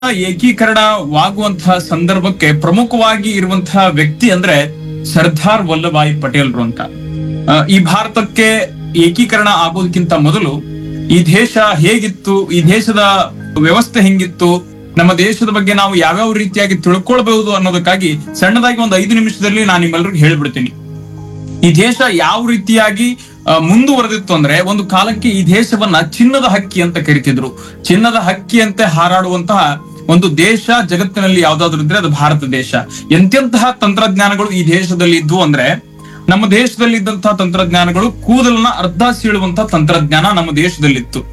ಏಕೀಕರಣವಾಗುವಂತಹ ಸಂದರ್ಭಕ್ಕೆ ಪ್ರಮುಖವಾಗಿ ಇರುವಂತಹ ವ್ಯಕ್ತಿ ಅಂದ್ರೆ ಸರ್ದಾರ್ ವಲ್ಲಭಾಯಿ ಪಟೇಲ್ರು ಅಂತ ಆ, ಈ ಭಾರತಕ್ಕೆ ಏಕೀಕರಣ ಆಗೋದಕ್ಕಿಂತ ಮೊದಲು ಈ ದೇಶ ಹೇಗಿತ್ತು ಈ ದೇಶದ ವ್ಯವಸ್ಥೆ ಹೆಂಗಿತ್ತು ನಮ್ಮ ದೇಶದ ಬಗ್ಗೆ ನಾವು ಯಾವ್ಯಾವ ರೀತಿಯಾಗಿ ತಿಳ್ಕೊಳ್ಬಹುದು ಅನ್ನೋದಕ್ಕಾಗಿ ಸಣ್ಣದಾಗಿ ಒಂದು ಐದು ನಿಮಿಷದಲ್ಲಿ ನಾನು ನಿಮ್ಮೆಲ್ಲರಿಗೂ ಹೇಳ್ಬಿಡ್ತೀನಿ ಈ ದೇಶ ಯಾವ ರೀತಿಯಾಗಿ ಆ, ಮುಂದುವರೆದಿತ್ತು ಅಂದ್ರೆ ಒಂದು ಕಾಲಕ್ಕೆ ಈ ದೇಶವನ್ನ ಚಿನ್ನದ ಹಕ್ಕಿ ಅಂತ ಕರಿತಿದ್ರು ಚಿನ್ನದ ಹಕ್ಕಿಯಂತೆ ಹಾರಾಡುವಂತಹ ಒಂದು ದೇಶ ಜಗತ್ತಿನಲ್ಲಿ ಯಾವ್ದಾದ್ರು ಇದ್ರೆ ಅದು ಭಾರತ ದೇಶ ಎಂತೆಂತಹ ತಂತ್ರಜ್ಞಾನಗಳು ಈ ದೇಶದಲ್ಲಿ ಇದ್ವು ಅಂದ್ರೆ ನಮ್ಮ ದೇಶದಲ್ಲಿ ಇದ್ದಂತಹ ತಂತ್ರಜ್ಞಾನಗಳು ಕೂದಲನ್ನ ಅರ್ಧ ಸೀಳುವಂತಹ ತಂತ್ರಜ್ಞಾನ ನಮ್ಮ ದೇಶದಲ್ಲಿತ್ತು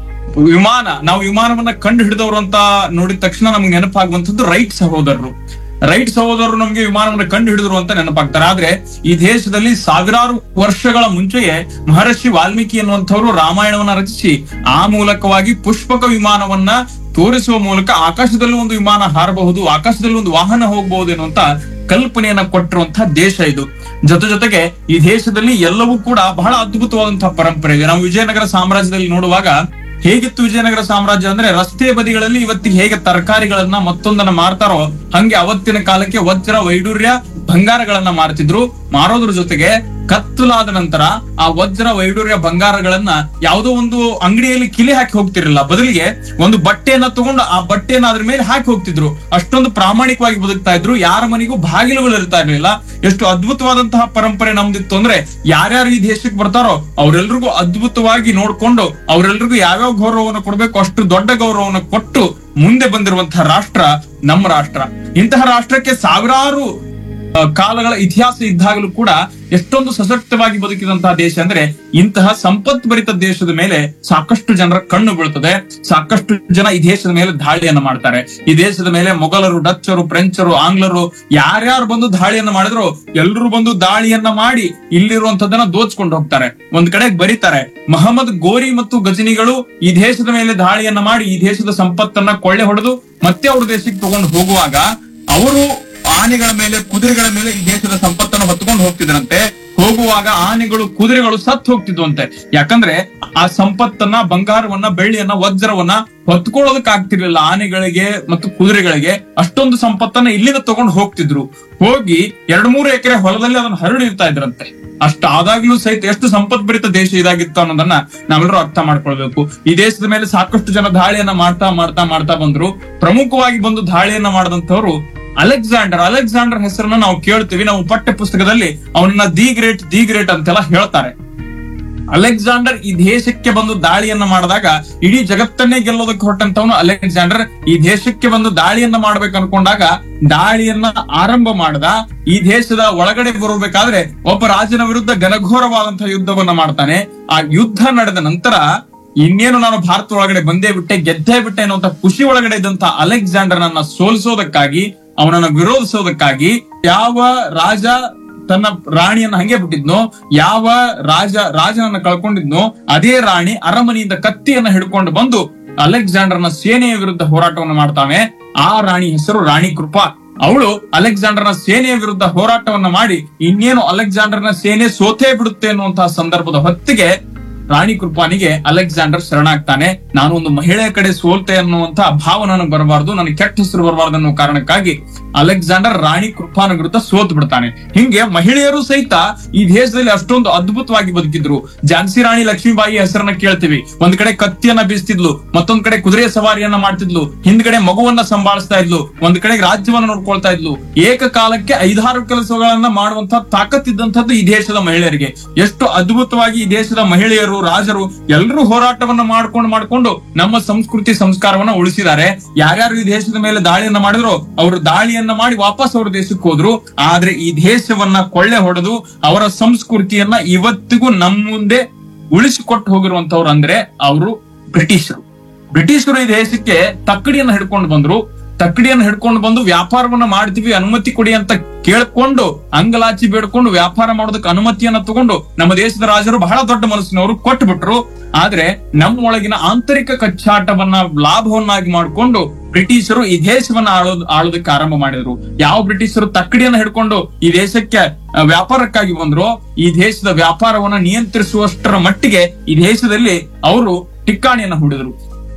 ವಿಮಾನ ನಾವು ವಿಮಾನವನ್ನ ಕಂಡು ಹಿಡಿದವರು ಅಂತ ನೋಡಿದ ತಕ್ಷಣ ನಮ್ಗೆ ನೆನಪಾಗುವಂತದ್ದು ರೈಟ್ ಸಹೋದರರು ರೈಟ್ ಸಹೋದರರು ನಮ್ಗೆ ವಿಮಾನವನ್ನ ಕಂಡು ಹಿಡಿದ್ರು ಅಂತ ನೆನಪಾಗ್ತಾರೆ ಆದ್ರೆ ಈ ದೇಶದಲ್ಲಿ ಸಾವಿರಾರು ವರ್ಷಗಳ ಮುಂಚೆಯೇ ಮಹರ್ಷಿ ವಾಲ್ಮೀಕಿ ಎನ್ನುವಂಥವ್ರು ರಾಮಾಯಣವನ್ನ ರಚಿಸಿ ಆ ಮೂಲಕವಾಗಿ ಪುಷ್ಪಕ ವಿಮಾನವನ್ನ ತೋರಿಸುವ ಮೂಲಕ ಆಕಾಶದಲ್ಲಿ ಒಂದು ವಿಮಾನ ಹಾರಬಹುದು ಆಕಾಶದಲ್ಲಿ ಒಂದು ವಾಹನ ಹೋಗಬಹುದು ಎನ್ನುವಂತ ಕಲ್ಪನೆಯನ್ನ ಕೊಟ್ಟಿರುವಂತಹ ದೇಶ ಇದು ಜೊತೆ ಜೊತೆಗೆ ಈ ದೇಶದಲ್ಲಿ ಎಲ್ಲವೂ ಕೂಡ ಬಹಳ ಅದ್ಭುತವಾದಂತಹ ಪರಂಪರೆ ಇದೆ ನಾವು ವಿಜಯನಗರ ಸಾಮ್ರಾಜ್ಯದಲ್ಲಿ ನೋಡುವಾಗ ಹೇಗಿತ್ತು ವಿಜಯನಗರ ಸಾಮ್ರಾಜ್ಯ ಅಂದ್ರೆ ರಸ್ತೆ ಬದಿಗಳಲ್ಲಿ ಇವತ್ತಿಗೆ ಹೇಗೆ ತರಕಾರಿಗಳನ್ನ ಮತ್ತೊಂದನ್ನ ಮಾರ್ತಾರೋ ಹಂಗೆ ಅವತ್ತಿನ ಕಾಲಕ್ಕೆ ವಜ್ರ ವೈಡೂರ್ಯ ಬಂಗಾರಗಳನ್ನ ಮಾರ್ತಿದ್ರು ಮಾರೋದ್ರ ಜೊತೆಗೆ ಕತ್ತಲಾದ ನಂತರ ಆ ವಜ್ರ ವೈಡೂರ್ಯ ಬಂಗಾರಗಳನ್ನ ಯಾವುದೋ ಒಂದು ಅಂಗಡಿಯಲ್ಲಿ ಕಿಲಿ ಹಾಕಿ ಹೋಗ್ತಿರಲಿಲ್ಲ ಬದಲಿಗೆ ಒಂದು ಬಟ್ಟೆಯನ್ನ ತಗೊಂಡು ಆ ಬಟ್ಟೆಯನ್ನ ಅದ್ರ ಮೇಲೆ ಹಾಕಿ ಹೋಗ್ತಿದ್ರು ಅಷ್ಟೊಂದು ಪ್ರಾಮಾಣಿಕವಾಗಿ ಬದುಕ್ತಾ ಇದ್ರು ಯಾರ ಮನೆಗೂ ಬಾಗಿಲುಗಳು ಇರ್ತಾ ಇರ್ಲಿಲ್ಲ ಎಷ್ಟು ಅದ್ಭುತವಾದಂತಹ ಪರಂಪರೆ ನಮ್ದಿತ್ತು ಅಂದ್ರೆ ಯಾರ್ಯಾರು ಈ ದೇಶಕ್ಕೆ ಬರ್ತಾರೋ ಅವ್ರೆಲ್ರಿಗೂ ಅದ್ಭುತವಾಗಿ ನೋಡ್ಕೊಂಡು ಅವ್ರೆಲ್ರಿಗೂ ಯಾವ್ಯಾವ ಗೌರವವನ್ನು ಕೊಡ್ಬೇಕು ಅಷ್ಟು ದೊಡ್ಡ ಗೌರವವನ್ನು ಕೊಟ್ಟು ಮುಂದೆ ಬಂದಿರುವಂತಹ ರಾಷ್ಟ್ರ ನಮ್ಮ ರಾಷ್ಟ್ರ ಇಂತಹ ರಾಷ್ಟ್ರಕ್ಕೆ ಸಾವಿರಾರು ಆ, ಕಾಲಗಳ ಇತಿಹಾಸ ಇದ್ದಾಗಲೂ ಕೂಡ ಎಷ್ಟೊಂದು ಸಶಕ್ತವಾಗಿ ಬದುಕಿದಂತಹ ದೇಶ ಅಂದ್ರೆ ಇಂತಹ ಸಂಪತ್ಭರಿತ ದೇಶದ ಮೇಲೆ ಸಾಕಷ್ಟು ಜನರ ಕಣ್ಣು ಬೀಳ್ತದೆ ಸಾಕಷ್ಟು ಜನ ಈ ದೇಶದ ಮೇಲೆ ದಾಳಿಯನ್ನ ಮಾಡ್ತಾರೆ ಈ ದೇಶದ ಮೇಲೆ ಮೊಘಲರು ಡಚ್ಚರು ಫ್ರೆಂಚರು ಆಂಗ್ಲರು ಯಾರ್ಯಾರು ಬಂದು ದಾಳಿಯನ್ನ ಮಾಡಿದ್ರು ಎಲ್ಲರೂ ಬಂದು ದಾಳಿಯನ್ನ ಮಾಡಿ ಇಲ್ಲಿರುವಂತದನ್ನ ದೋಚ್ಕೊಂಡು ಹೋಗ್ತಾರೆ ಒಂದ್ ಕಡೆ ಬರೀತಾರೆ ಮಹಮ್ಮದ್ ಗೋರಿ ಮತ್ತು ಗಜನಿಗಳು ಈ ದೇಶದ ಮೇಲೆ ದಾಳಿಯನ್ನ ಮಾಡಿ ಈ ದೇಶದ ಸಂಪತ್ತನ್ನ ಕೊಳ್ಳೆ ಹೊಡೆದು ಮತ್ತೆ ಅವ್ರ ದೇಶಕ್ಕೆ ತಗೊಂಡು ಹೋಗುವಾಗ ಅವರು ಆನೆಗಳ ಮೇಲೆ ಕುದುರೆಗಳ ಮೇಲೆ ಈ ದೇಶದ ಸಂಪತ್ತನ್ನು ಹೊತ್ಕೊಂಡು ಹೋಗ್ತಿದ್ರಂತೆ ಹೋಗುವಾಗ ಆನೆಗಳು ಕುದುರೆಗಳು ಸತ್ತು ಹೋಗ್ತಿದ್ವಂತೆ ಯಾಕಂದ್ರೆ ಆ ಸಂಪತ್ತನ್ನ ಬಂಗಾರವನ್ನ ಬೆಳ್ಳಿಯನ್ನ ವಜ್ರವನ್ನ ಹೊತ್ಕೊಳ್ಳೋದಕ್ ಆಗ್ತಿರ್ಲಿಲ್ಲ ಆನೆಗಳಿಗೆ ಮತ್ತು ಕುದುರೆಗಳಿಗೆ ಅಷ್ಟೊಂದು ಸಂಪತ್ತನ್ನ ಇಲ್ಲಿಂದ ತಗೊಂಡು ಹೋಗ್ತಿದ್ರು ಹೋಗಿ ಎರಡ್ ಮೂರು ಎಕರೆ ಹೊಲದಲ್ಲಿ ಅದನ್ನ ಹರಡಿರ್ತಾ ಇದ್ರಂತೆ ಅಷ್ಟ ಆದಾಗ್ಲೂ ಸಹಿತ ಎಷ್ಟು ಸಂಪತ್ಭರಿತ ದೇಶ ಇದಾಗಿತ್ತು ಅನ್ನೋದನ್ನ ನಾವೆಲ್ಲರೂ ಅರ್ಥ ಮಾಡ್ಕೊಳ್ಬೇಕು ಈ ದೇಶದ ಮೇಲೆ ಸಾಕಷ್ಟು ಜನ ದಾಳಿಯನ್ನ ಮಾಡ್ತಾ ಮಾಡ್ತಾ ಮಾಡ್ತಾ ಬಂದ್ರು ಪ್ರಮುಖವಾಗಿ ಬಂದು ದಾಳಿಯನ್ನ ಮಾಡದಂತವ್ರು ಅಲೆಕ್ಸಾಂಡರ್ ಅಲೆಕ್ಸಾಂಡರ್ ಹೆಸರನ್ನ ನಾವು ಕೇಳ್ತೀವಿ ನಾವು ಪಠ್ಯ ಪುಸ್ತಕದಲ್ಲಿ ಅವನನ್ನ ದಿ ಗ್ರೇಟ್ ದಿ ಗ್ರೇಟ್ ಅಂತೆಲ್ಲ ಹೇಳ್ತಾರೆ ಅಲೆಕ್ಸಾಂಡರ್ ಈ ದೇಶಕ್ಕೆ ಬಂದು ದಾಳಿಯನ್ನ ಮಾಡಿದಾಗ ಇಡೀ ಜಗತ್ತನ್ನೇ ಗೆಲ್ಲೋದಕ್ಕೆ ಹೊರಟಂತವನು ಅಲೆಕ್ಸಾಂಡರ್ ಈ ದೇಶಕ್ಕೆ ಬಂದು ದಾಳಿಯನ್ನ ಮಾಡ್ಬೇಕು ಅನ್ಕೊಂಡಾಗ ದಾಳಿಯನ್ನ ಆರಂಭ ಮಾಡದ ಈ ದೇಶದ ಒಳಗಡೆ ಬರಬೇಕಾದ್ರೆ ಒಬ್ಬ ರಾಜನ ವಿರುದ್ಧ ಘನಘೋರವಾದಂತಹ ಯುದ್ಧವನ್ನ ಮಾಡ್ತಾನೆ ಆ ಯುದ್ಧ ನಡೆದ ನಂತರ ಇನ್ನೇನು ನಾನು ಭಾರತ ಒಳಗಡೆ ಬಂದೇ ಬಿಟ್ಟೆ ಗೆದ್ದೇ ಬಿಟ್ಟೆ ಅನ್ನುವಂತ ಖುಷಿ ಒಳಗಡೆ ಇದ್ದಂತ ಅಲೆಕ್ಸಾಂಡರ್ನನ್ನ ಸೋಲಿಸೋದಕ್ಕಾಗಿ ಅವನನ್ನ ವಿರೋಧಿಸೋದಕ್ಕಾಗಿ ಯಾವ ರಾಜ ತನ್ನ ರಾಣಿಯನ್ನ ಹಂಗೆ ಬಿಟ್ಟಿದ್ನೋ ಯಾವ ರಾಜ ರಾಜನನ್ನ ಕಳ್ಕೊಂಡಿದ್ನೋ ಅದೇ ರಾಣಿ ಅರಮನೆಯಿಂದ ಕತ್ತಿಯನ್ನ ಹಿಡ್ಕೊಂಡು ಬಂದು ಅಲೆಕ್ಸಾಂಡರ್ನ ಸೇನೆಯ ವಿರುದ್ಧ ಹೋರಾಟವನ್ನು ಮಾಡ್ತಾನೆ ಆ ರಾಣಿ ಹೆಸರು ರಾಣಿ ಕೃಪಾ ಅವಳು ಅಲೆಕ್ಸಾಂಡರ್ನ ಸೇನೆಯ ವಿರುದ್ಧ ಹೋರಾಟವನ್ನ ಮಾಡಿ ಇನ್ನೇನು ಅಲೆಕ್ಸಾಂಡರ್ನ ಸೇನೆ ಸೋತೇ ಬಿಡುತ್ತೆ ಅನ್ನುವಂತಹ ಸಂದರ್ಭದ ಹೊತ್ತಿಗೆ ರಾಣಿ ಕೃಪಾನಿಗೆ ಅಲೆಕ್ಸಾಂಡರ್ ಶರಣಾಗ್ತಾನೆ ನಾನು ಒಂದು ಮಹಿಳೆಯ ಕಡೆ ಸೋಲ್ತೆ ಅನ್ನುವಂತ ಭಾವ ನನಗೆ ಬರಬಾರ್ದು ನನಗೆ ಕೆಟ್ಟ ಹೆಸರು ಬರಬಾರ್ದು ಅನ್ನೋ ಕಾರಣಕ್ಕಾಗಿ ಅಲೆಕ್ಸಾಂಡರ್ ರಾಣಿ ಕೃಪಾನ ವಿರುದ್ಧ ಸೋತ್ ಬಿಡ್ತಾನೆ ಹಿಂಗೆ ಮಹಿಳೆಯರು ಸಹಿತ ಈ ದೇಶದಲ್ಲಿ ಅಷ್ಟೊಂದು ಅದ್ಭುತವಾಗಿ ಬದುಕಿದ್ರು ಝಾನ್ಸಿ ರಾಣಿ ಲಕ್ಷ್ಮೀಬಾಯಿ ಹೆಸರನ್ನ ಕೇಳ್ತೀವಿ ಒಂದ್ ಕಡೆ ಕತ್ತಿಯನ್ನ ಬೀಸ್ತಿದ್ಲು ಮತ್ತೊಂದ್ ಕಡೆ ಕುದುರೆ ಸವಾರಿಯನ್ನ ಮಾಡ್ತಿದ್ಲು ಹಿಂದ್ಗಡೆ ಮಗುವನ್ನ ಸಂಭಾಳಿಸ್ತಾ ಇದ್ಲು ಒಂದ್ ಕಡೆ ರಾಜ್ಯವನ್ನ ನೋಡ್ಕೊಳ್ತಾ ಇದ್ಲು ಏಕಕಾಲಕ್ಕೆ ಐದಾರು ಕೆಲಸಗಳನ್ನ ಮಾಡುವಂತ ತಾಕತ್ತಿದ್ದಂಥದ್ದು ಈ ದೇಶದ ಮಹಿಳೆಯರಿಗೆ ಎಷ್ಟು ಅದ್ಭುತವಾಗಿ ಈ ದೇಶದ ಮಹಿಳೆಯರು ರಾಜರು ಎಲ್ಲರೂ ಹೋರಾಟವನ್ನ ಮಾಡ್ಕೊಂಡು ಮಾಡ್ಕೊಂಡು ನಮ್ಮ ಸಂಸ್ಕೃತಿ ಸಂಸ್ಕಾರವನ್ನ ಉಳಿಸಿದ್ದಾರೆ ಯಾರ್ಯಾರು ಈ ದೇಶದ ಮೇಲೆ ದಾಳಿಯನ್ನ ಮಾಡಿದ್ರು ಅವರು ದಾಳಿಯನ್ನ ಮಾಡಿ ವಾಪಸ್ ಅವ್ರ ದೇಶಕ್ಕೆ ಹೋದ್ರು ಆದ್ರೆ ಈ ದೇಶವನ್ನ ಕೊಳ್ಳೆ ಹೊಡೆದು ಅವರ ಸಂಸ್ಕೃತಿಯನ್ನ ಇವತ್ತಿಗೂ ನಮ್ಮ ಮುಂದೆ ಉಳಿಸಿಕೊಟ್ಟು ಹೋಗಿರುವಂತವ್ರು ಅಂದ್ರೆ ಅವರು ಬ್ರಿಟಿಷರು ಬ್ರಿಟಿಷರು ಈ ದೇಶಕ್ಕೆ ತಕ್ಕಡಿಯನ್ನ ಹಿಡ್ಕೊಂಡು ಬಂದ್ರು ತಕ್ಕಡಿಯನ್ನು ಹಿಡ್ಕೊಂಡು ಬಂದು ವ್ಯಾಪಾರವನ್ನ ಮಾಡ್ತೀವಿ ಅನುಮತಿ ಕೊಡಿ ಅಂತ ಕೇಳ್ಕೊಂಡು ಅಂಗಲಾಚಿ ಬೇಡ್ಕೊಂಡು ವ್ಯಾಪಾರ ಮಾಡೋದಕ್ಕೆ ಅನುಮತಿಯನ್ನ ತಗೊಂಡು ನಮ್ಮ ದೇಶದ ರಾಜರು ಬಹಳ ದೊಡ್ಡ ಮನಸ್ಸಿನವರು ಕೊಟ್ಟು ಬಿಟ್ರು ಆದ್ರೆ ನಮ್ಮೊಳಗಿನ ಆಂತರಿಕ ಕಚ್ಚಾಟವನ್ನ ಲಾಭವನ್ನಾಗಿ ಮಾಡಿಕೊಂಡು ಬ್ರಿಟಿಷರು ಈ ದೇಶವನ್ನ ಆಳೋದ್ ಆಳೋದಕ್ಕೆ ಆರಂಭ ಮಾಡಿದ್ರು ಯಾವ ಬ್ರಿಟಿಷರು ತಕ್ಕಡಿಯನ್ನ ಹಿಡ್ಕೊಂಡು ಈ ದೇಶಕ್ಕೆ ಆ, ವ್ಯಾಪಾರಕ್ಕಾಗಿ ಬಂದ್ರು ಈ ದೇಶದ ವ್ಯಾಪಾರವನ್ನ ನಿಯಂತ್ರಿಸುವಷ್ಟರ ಮಟ್ಟಿಗೆ ಈ ದೇಶದಲ್ಲಿ ಅವರು ಟಿಕ್ಕಾಣಿಯನ್ನ ಹೂಡಿದ್ರು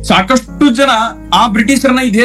ಸಾಕಷ್ಟು ಜನ ಆ ಬ್ರಿಟಿಷರನ್ನ ಈ ದೇಶ